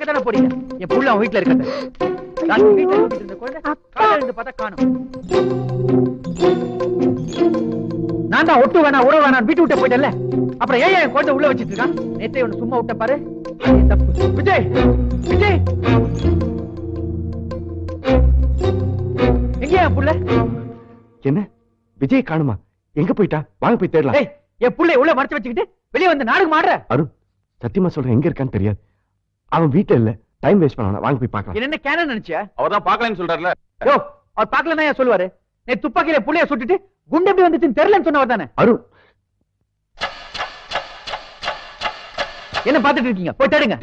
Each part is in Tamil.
பார்க்க தானே போறீங்க என் புள்ள அவன் வீட்டுல இருக்கிறது ராத்திரி வீட்டுல தூங்கிட்டு இருந்த குழந்தை காலையில இருந்து பார்த்தா காணும் நான் தான் ஒட்டு வேணா உறவு வேணாம் வீட்டு விட்டு போயிட்டேன்ல அப்புறம் ஏன் என் குழந்தை உள்ள வச்சிட்டு இருக்கான் நேத்தே ஒண்ணு சும்மா விட்ட பாரு என் தப்பு விஜய் விஜய் எங்க என் புள்ள என்ன விஜய் காணுமா எங்க போயிட்டா வாங்க போய் தேடலாம் ஏய் என் புள்ளைய உள்ள மறைச்சு வச்சுக்கிட்டு வெளிய வந்து நாடகம் ஆடுற அருண் சத்தியமா சொல்றேன் எங்க இருக்கான்னு தெரியாது அவன் வீட்டுல இல்ல டைம் வேஸ்ட் பண்ண வாங்க போய் பார்க்கலாம் என்ன கேன நினைச்சியா அவர்தான் பாக்கலன்னு சொல்றாருல யோ அவர் பாக்கலன்னா ஏன் சொல்லுவாரு நே துப்பாக்கியில புள்ளைய சுட்டுட்டு குண்டு எப்படி வந்துச்சுன்னு தெரியலன்னு சொன்னவர் தானே அருண் என்ன பாத்துட்டு இருக்கீங்க போய் தேடுங்க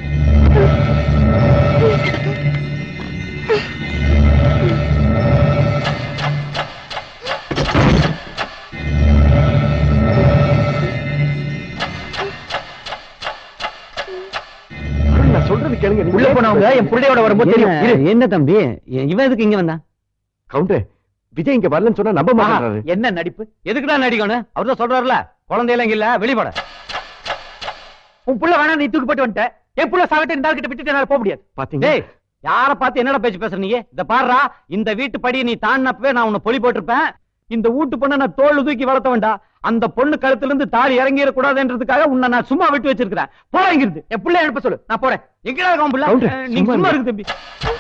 அருண் நான் சொல்றது கேளுங்க நீங்க உள்ள போனவங்க என் புள்ளையோட வரும்போது தெரியும் இரு. என்ன தம்பி இவன் எதுக்கு இங்க வந்தான் கவுண்டர் விஜய் இங்க வரலன்னு சொன்னா நம்ப ஆஹா, மாட்டாரு என்ன நடிப்பு எதுக்குடா நடிக்கணும் அவர் தான் சொல்றாருல குழந்தையெல்லாம் இங்க இல்ல வெளிப்பட உன் புள்ள வேணா நீ தூக்கி போட்டு வந்துட்ட என் புள்ள சாகட்டு இந்த ஆள் கிட்ட விட்டுட்டு என்னால போக முடியாது பாத்தீங்க டேய் யார பார்த்து என்னடா பேச்சு பேசுற நீ இந்த பாருடா இந்த வீட்டு படியை நீ தாண்டினப்பவே நான் உன்னை பொலி போட்டிருப்பேன் இந்த வீட்டு பொண்ணை நான் தோல் தூக்கி வளர்த்த வேண்டாம் அந்த பொண்ணு கழுத்துல இருந்து தாலி இறங்கிட கூடாதுன்றதுக்காக உன்னை நான் சும்மா விட்டு வச்சிருக்கிறேன் போறங்கிறது என் புள்ள அனுப்ப சொல்லு நான் போறேன் எங்கடா இருக்கான் புள்ள கவுண்டர், அஹ், நீங்க சும்மா சும்மா இருங்க. இருக்கு தம்பி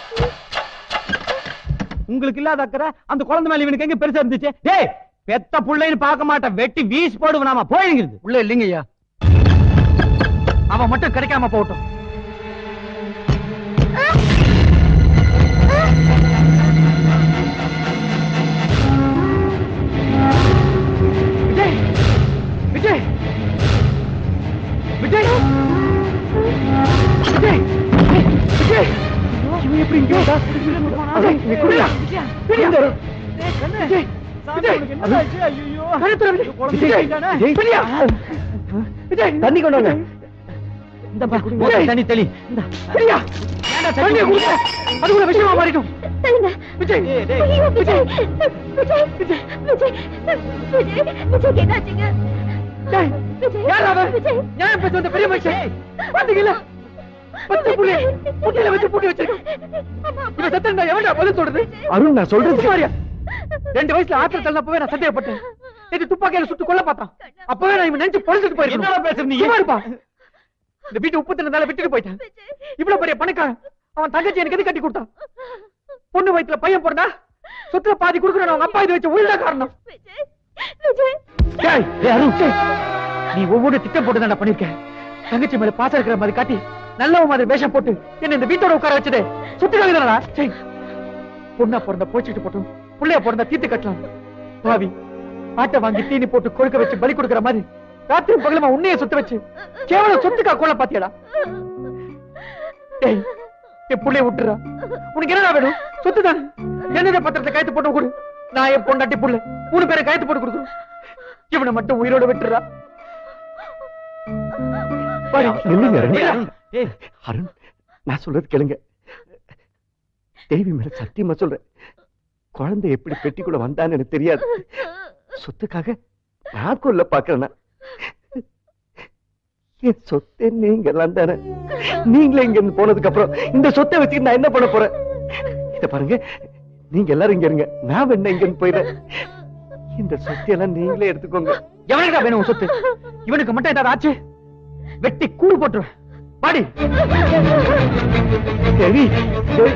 உங்களுக்கு இல்லாத அக்கறை அந்த குழந்தை மேல இவனுக்கு எங்க பெருசா இருந்துச்சு டேய் பெத்த புள்ளைன்னு பார்க்க மாட்டேன் வெட்டி வீசி போடுவோம் நாம போயிருங்கிறது உள்ள இல்லைங்கய்யா அவன் மட்டும் கிடைக்காம போகட்டும் விஜய் விஜய் விஜய் விஜய் விஜய் இவன் எப்படி இங்க வந்தா? விஜய், நீ குடியா? குடியா? விஜய், விஜய், கண்ணை திற விஜய். விஜய், விஜய், விஜயா? விஜய், தண்ணி கொண்டு வாங்க. இந்த பா, விஜய். தண்ணி தெளி இந்த விஜயா, தண்ணியை குடிக்க. அது கூட விஷயமா மாறிடும் சரிங்க. விஜய் ஐயோ, விஜய். விஜய். விஜய். விஜய். விஜய்க்கு என்னாச்சுங்க? டேய், விஜய். யார் அவன்? விஜய். நியாயம் பேச வந்த பெரிய மனுஷன் பாத்தீங்களா பத்து புள்ளி முட்டையில வச்சு பூட்டி வச்சிருக்கான் இவன் சத்தம் எவன்டா பதில் சொல்றது அருண் நான் சொல்றது சுமாரியா ரெண்டு வயசுல ஆத்திர தள்ளப்பவே நான் சந்தேகப்பட்டேன் இது துப்பாக்கியில சுட்டு கொல்ல பார்த்தான் அப்பவே நான் இவன் நினைச்சு பொழைச்சிட்டு போயிருக்கணும் என்னடா பேசுற நீ? சும்மா இருப்பா இந்த வீட்டு உப்பு தின்னதால விட்டுட்டு போயிட்டான் இவ்வளவு பெரிய பணக்காரன் அவன் தங்கச்சி எனக்கு எது கட்டி கொடுத்தான் பொண்ணு வயித்துல பையன் பிறந்தா சொத்துல பாதி கொடுக்கணும் அவங்க அப்பா இது வச்சு உள்ள காரணம் விஜய். விஜய். டேய், டேய், அருண், டேய். நீ ஒவ்வொரு திட்டம் போட்டு தான் பண்ணிருக்க தங்கச்சி மேல பாசம் இருக்கிற மாதிரி காட்டி நல்லவ மாதிரி வேஷம் போட்டு என்ன இந்த வீட்டோட உட்கார வச்சதே சுத்துக்காக தானடா சரி பொண்ணா பிறந்த போச்சுட்டு போட்டும் புள்ளைய பிறந்த தீர்த்து கட்டலாம் பாவி ஆட்டை வாங்கி தீனி போட்டு கொழுக்க வச்சு பலி கொடுக்கிற மாதிரி ராத்திரி பகலமா உன்னைய சுத்த வச்சு கேவலம் சொத்துக்கா கொள்ள பாத்தியடா டேய் என் புள்ளைய விட்டுறா உனக்கு என்னடா வேணும் சொத்து தானே என்னென்ன பத்திரத்தை கைத்து போட்டு கொடு நான் என் பொண்டாட்டி புள்ள மூணு பேரை கைத்து போட்டு கொடுக்குறோம் இவனை மட்டும் உயிரோட விட்டுறா பாரு. நில்லுங்க, அருண். இல்ல. ஏய், அருண் நான் சொல்றது கேளுங்க தேவி மேல சத்தியமா சொல்றேன் குழந்தை எப்படி பெட்டிக்குள்ள வந்தான்னு எனக்கு தெரியாது சொத்துக்காக நான் கொல்ல பாக்குறேன்னா என் சொத்தை நீங்க எல்லாம் தானே நீங்களே இங்க இருந்து போனதுக்கு அப்புறம் இந்த சொத்தை வச்சுக்கிட்டு நான் என்ன பண்ண போறேன் இத பாருங்க நீங்க எல்லாரும் இங்க இருங்க நான் வேணா இங்க இருந்து போயிடுறேன் இந்த சொத்தையெல்லாம் நீங்களே எடுத்துக்கோங்க எவனுக்கா வேணும் உன் சொத்து இவனுக்கு மட்டும் ஏதாவது ஆச்சு வெட்டி கூடு போட்டுருவேன் பாடி தேவி தேவி.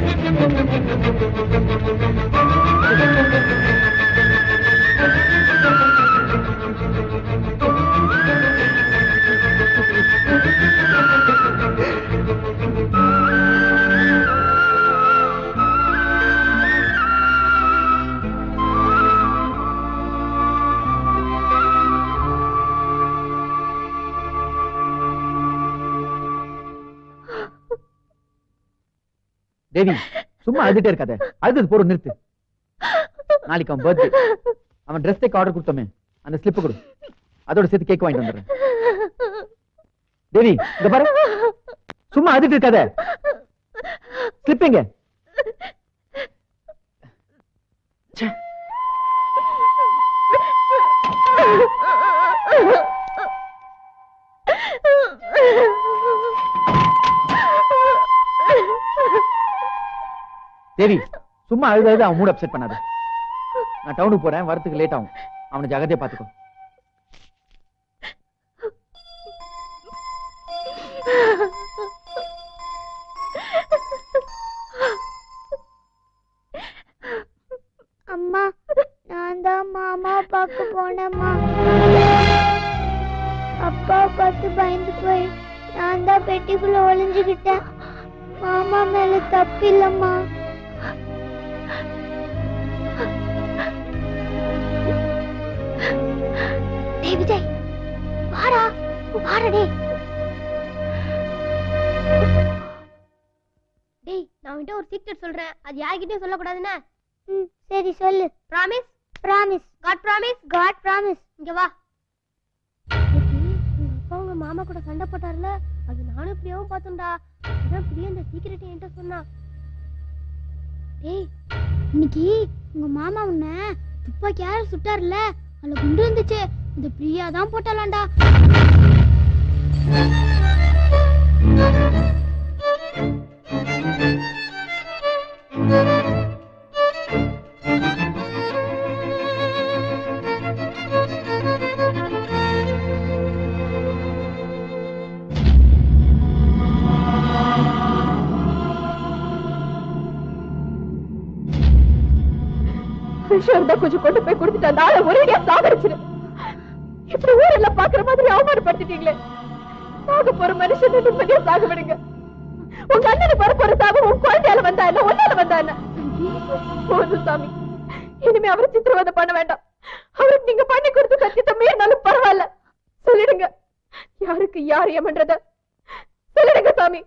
தேவி சும்மா அழுதுட்டே இருக்காத அழுது போற நிறுத்து நாளைக்கு அவன் பர்த்டே அவன் ட்ரெஸ் தைக்க ஆர்டர் கொடுத்தோமே அந்த ஸ்லிப் கொடு அதோட சேர்த்து கேக் வாங்கிட்டு வந்துடுறேன் தேவி இங்க பாரு சும்மா அழுதுட்டு இருக்காத ஸ்லிப் எங்க ச்சே. சரி சும்மா அழுது அழுது அவன் மூட் அப்செட் பண்ணாத நான் டவுனுக்கு போறேன் வரதுக்கு லேட் ஆகும் அவனை ஜாகிரதையா பாத்துக்கோ அம்மா நான் தான் மாமா பார்க்க போனேம்மா அப்பா பார்த்து பயந்து போய் நான் தான் பெட்டிக்குள்ள ஒளிஞ்சுக்கிட்டேன் மாமா மேல தப்பில்லம்மா டேய் விஜய் வாடா வாடா டேய் டேய் நான் உன்கிட்ட ஒரு சீக்ரெட் சொல்றேன் அது யார்கிட்டயும் சொல்லக்கூடாதுன்னு ம் சரி சொல்லு promise promise god promise god promise இங்க வா உங்க அப்பா உங்க மாமா கூட சண்டை போட்டார்ல அது நானும் பிரியாவும் பார்த்தோம்டா அதான் பிரியா இந்த சீக்கிரட்டை என்கிட்ட சொன்னா டேய் இன்னைக்கு உங்க மாமா உன்னை துப்பாக்கி யாரும் சுட்டார்ல அதுல குண்டு இருந்துச்சு இந்த பிரியா தான் போட்டாலாம்டா விஷயம் தான் கொஞ்சம் கொண்டு போய் கொடுத்துட்டு அந்த ஆளை ஒரேடியா சாகடிச்சிரு இப்படி ஊரெல்லாம் பாக்குற மாதிரி அவமானப்படுத்திட்டீங்களே சாக போற மனுஷன் நிம்மதியா சாக விடுங்க உங்க அண்ணனுக்கு வர போற சாவு உன் குழந்தையால வந்தா என்ன ஒன்னால வந்தா என்ன போதும் சாமி இனிமே அவரை சித்திரவதை பண்ண வேண்டாம் அவருக்கு நீங்க பண்ணி கொடுத்த சத்தியத்தை மீறினாலும் பரவாயில்ல சொல்லிடுங்க யாருக்கு யார் ஏமன்றத சொல்லிடுங்க சாமி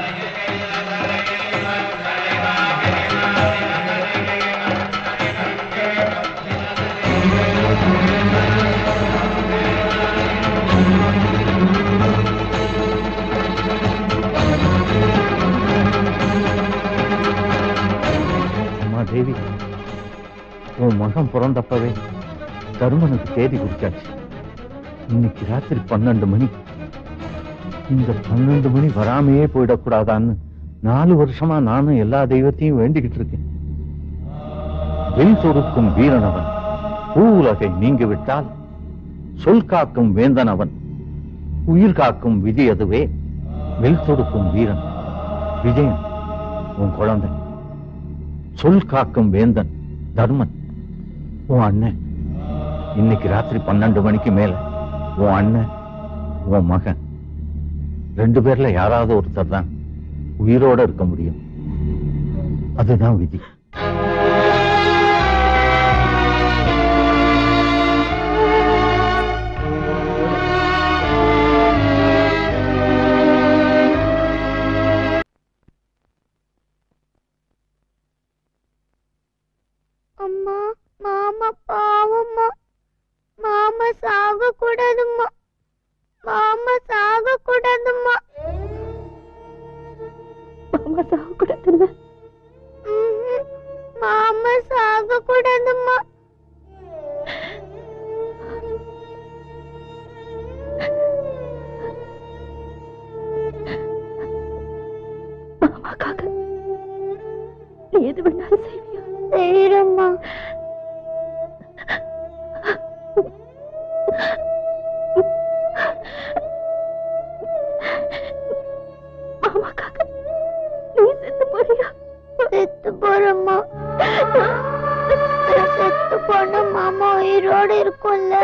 அம்மா தேவி உன் மகன் பிறந்தப்பவே தருமனுக்கு தேதி குறிச்சாச்சு இன்னைக்கு ராத்திரி பன்னெண்டு மணி இந்த பன்னெண்டு மணி வராமையே போயிடக்கூடாதான்னு நாலு வருஷமா நானும் எல்லா தெய்வத்தையும் வேண்டிக்கிட்டு இருக்கேன் வெண் தொடுக்கும் வீரனவன் பூவுலகை நீங்கி விட்டால் சொல் காக்கும் வேந்தன் அவன் உயிர் காக்கும் விதி அதுவே வெல் தொடுக்கும் வீரன் விஜயன் உன் குழந்தை சொல் காக்கும் வேந்தன் தர்மன் உன் அண்ணன் இன்னைக்கு ராத்திரி பன்னெண்டு மணிக்கு மேல உன் அண்ணன் உன் மகன் ரெண்டு பேர்ல யாராவது ஒருத்தர் தான் உயிரோட இருக்க முடியும் அதுதான் விதி அம்மா மாமா பாவம்மா மாமா சாக கூடாதும்மா மாமா சாக கூடாதும்மா மாமா சாக கூடாதுல்ல ம்ஹும். மாமா சாக கூடாதும்மா மாமாக்காக நீ எது வேணாலும் செய்வியா செய்யறம்மா மாமாக்காக நீ செத்து போறியா செத்து போறம்மா செத்து போன மாமா உயிரோட இருக்கும்ல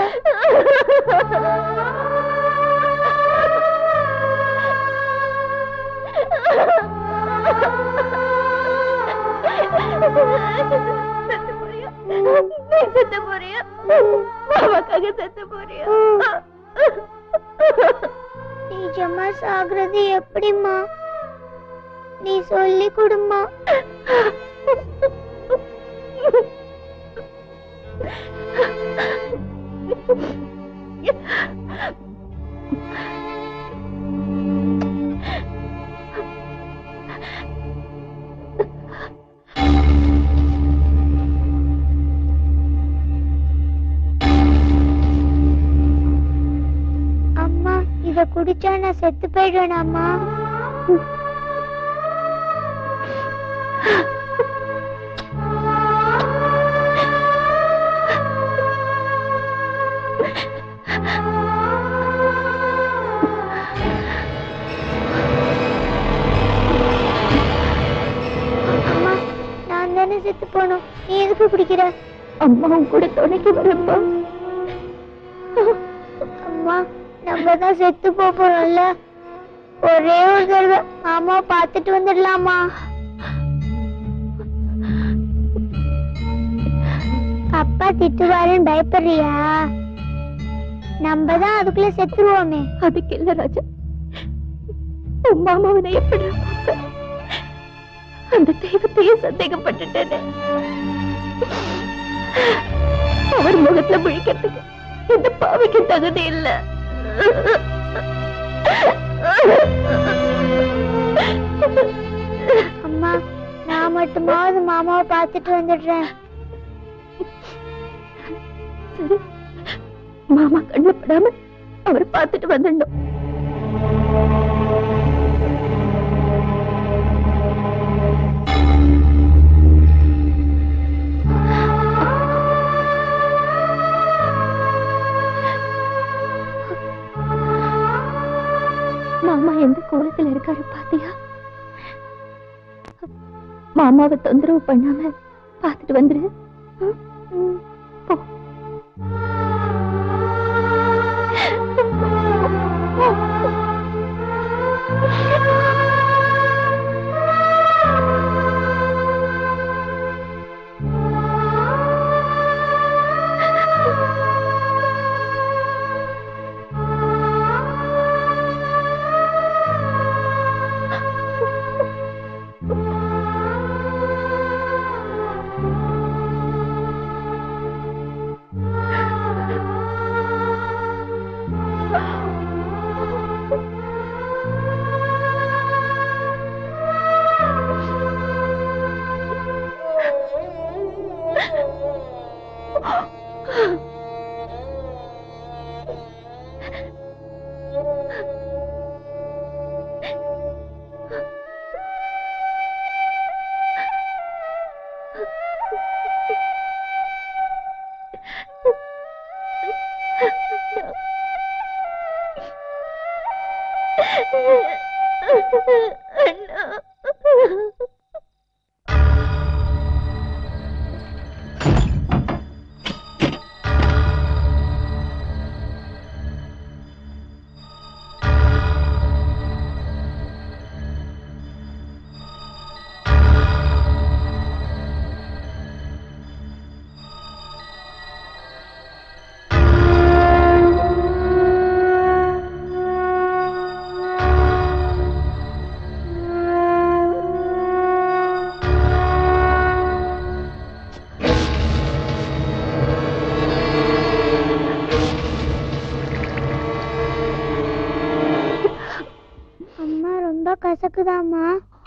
செத்து போறியா நீ செத்து போறியா மாமாக்காக செத்து போறியா நிஜமா சாகுறது எப்படிம்மா நீ சொல்லி கொடுமா அம்மா இத குடிச்சா நான் செத்து போயிடுவேனாம்மா நீ எதுக்கு பிடிக்கிற அம்மாவும் கூட துணைக்கு வரப்பா அம்மா நம்ம தான் செத்து போக போறோம்ல ஒரே ஒரு தடவை மாமா பார்த்துட்டு வந்துடலாமா அப்பா திட்டுவாருன்னு பயப்படுறியா நம்ம தான் அதுக்குள்ள செத்துருவோமே அதுக்கு இல்ல ராஜா உன் மாமாவனை எப்படி பார்ப்ப அந்த தெய்வத்தையே சந்தேகப்பட்டுட்டேனே அவர் முகத்துல முழிக்கிறதுக்கு இந்த பாவிக்கு தகுதி இல்ல அம்மா நான் மட்டுமாவது மாமாவை பார்த்துட்டு வந்துடுறேன் சரி மாமா கண்ணுல படாம அவர் பார்த்துட்டு வந்துடணும் மாமா எந்த கோலத்துல இருக்காரு பாத்தியா மாமாவை தொந்தரவு பண்ணாம பார்த்துட்டு வந்துரு ம்? ம், போ அம்மா ரொம்ப கசக்குதாம்மா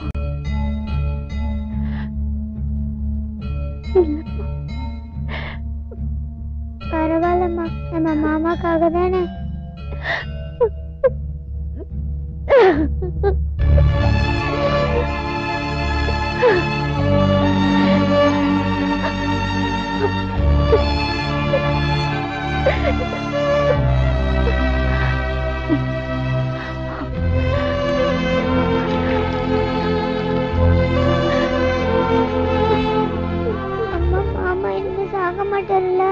இல்லப்பா பரவாயில்லம்மா நம்ம மாமாக்காக தானே அம்மா மாமா இனிமே சாக மாட்டார்ல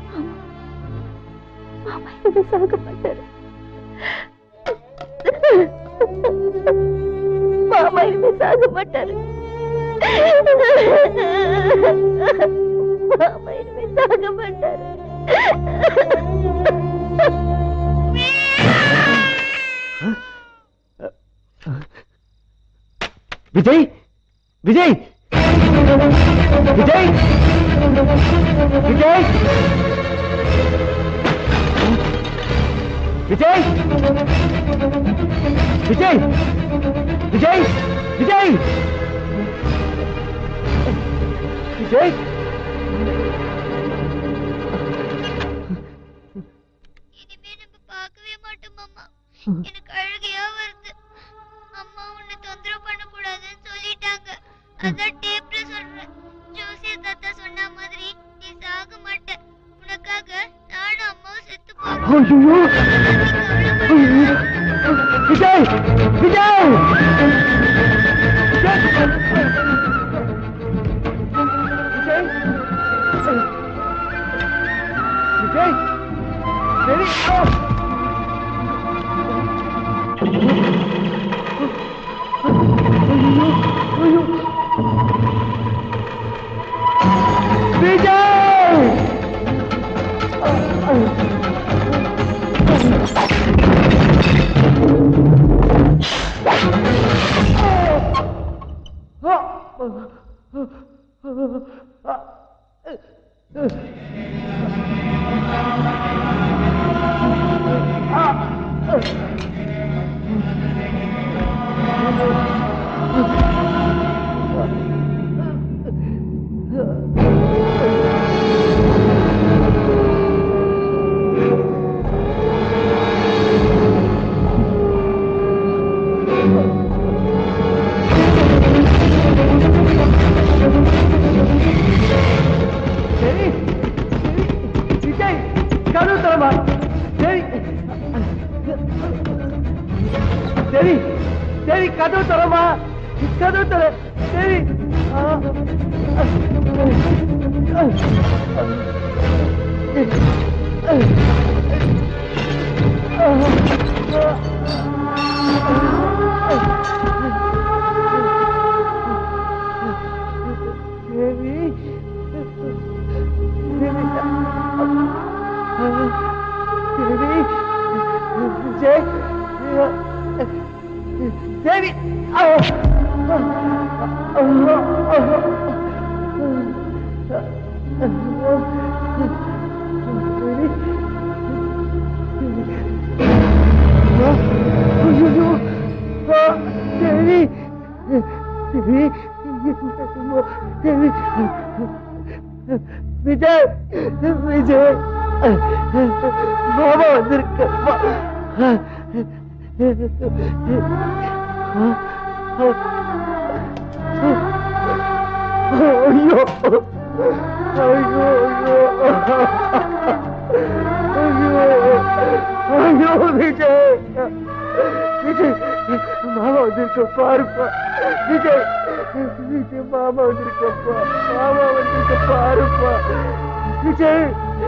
மாமா இதை சாக மாட்டாரு மாமா இனிமே சாக மாட்டாரு மாமா இனிமே சாக மாட்டாரு விஜய் விஜய் விஜய் விஜய் விஜய் விஜய் விஜய் விஜய் விஜய் இனிமே நம்ம பார்க்கவே மாட்டோம் மாமா எனக்கு அழுகையா வருது அம்மா உன்னை தொந்தரவு பண்ண கூடாதுன்னு சொல்லிட்டாங்க அதான் டேப்ல சொல்றேன் ஜோசியர் தாத்தா சொன்ன மாதிரி நீ சாக மாட்ட உனக்காக நானும் அம்மாவும் செத்து போறோம் ஐயோ விஜய் விஜய் விஜய் தேவி ஆ! விஜய் சரி விஜய் கதவு தரமா சரி சரி சரி கதவு தரமா கதவு தர சரி ஆ. தேவி தேவி ஜெய் தேவி தேவி தேவி தேவி விஜய் விஜய் மாமா வந்திருக்க ஐயோ ஐயோ ஐயோ ஐயோ ஐயோ விஜய் விஜய் மாமா வந்திருக்க பாருப்பா விஜய் விஜய் மாமா வந்திருக்கப்பா மாமா வந்திருக்க பாருப்பா விஜய்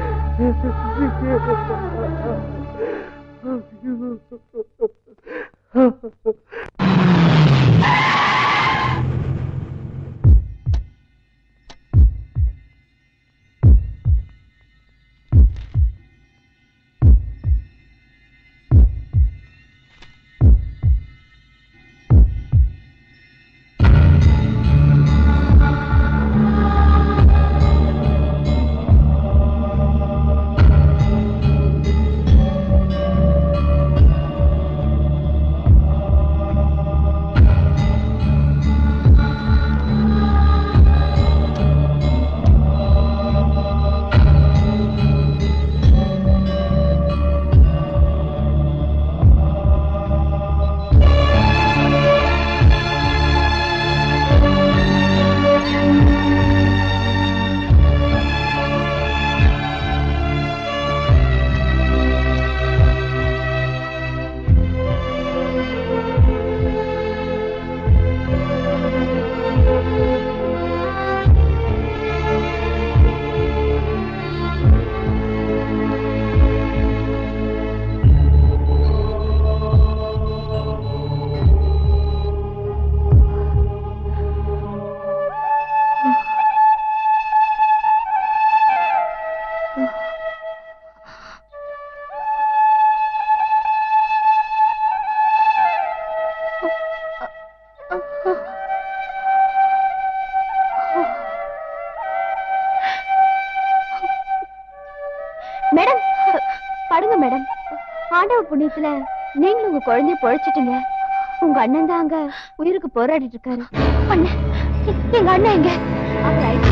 மேடம் படுங்க மேடம் ஆண்டவ புண்ணியத்துல நீங்களும் உங்க குழந்தைய பொழைச்சிட்டீங்க உங்க அண்ணன் தான் அங்க உயிருக்கு போராடிட்டு இருக்காரு அண்ணன் எ- எங்க அண்ணன் எங்க அவர் ஐ-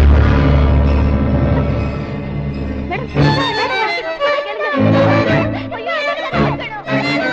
மேடம், மேடம், ஐயோ, என்ன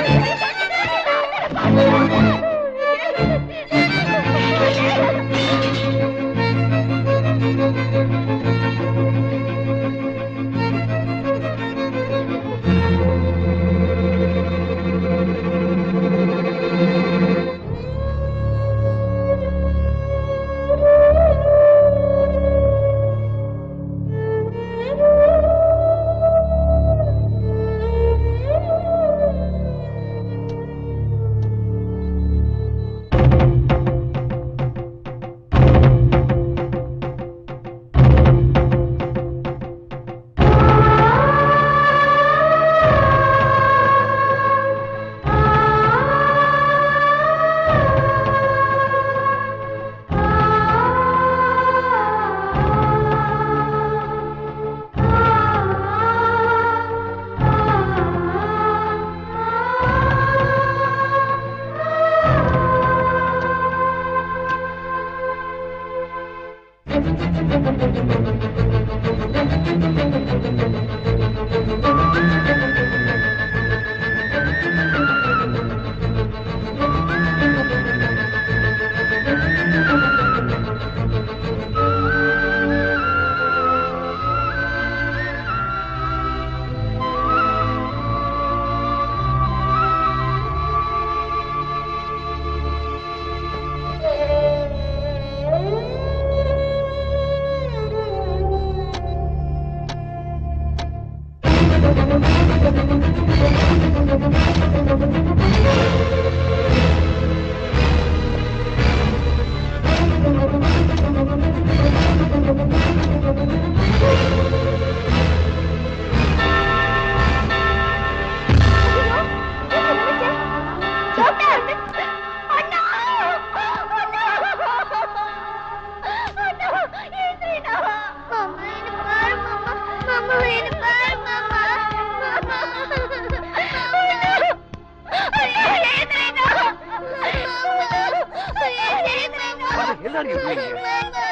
எல்லாரும் இருக்கீங்க.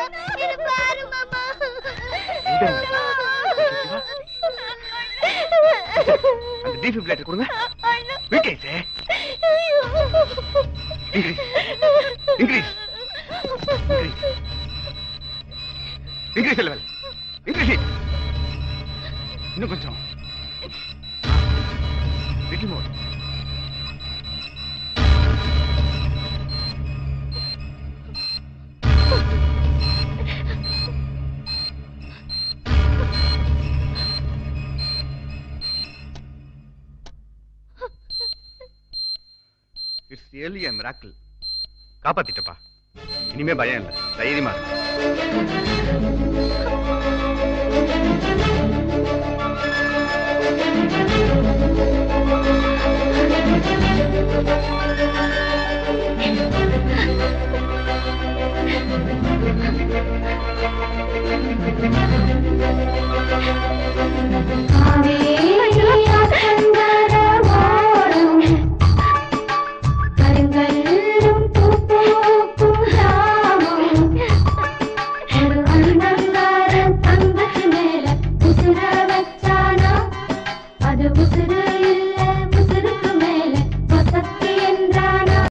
அந்த டிஃபிபிலேட்டர் கொடுங்க விட்டேன் increase increase increase level increase இன்னும் கொஞ்சம் little more it's really a miracle காப்பாத்திட்டப்பா இனிமே பயம் இல்லை தைரியமா இருக்கு Thank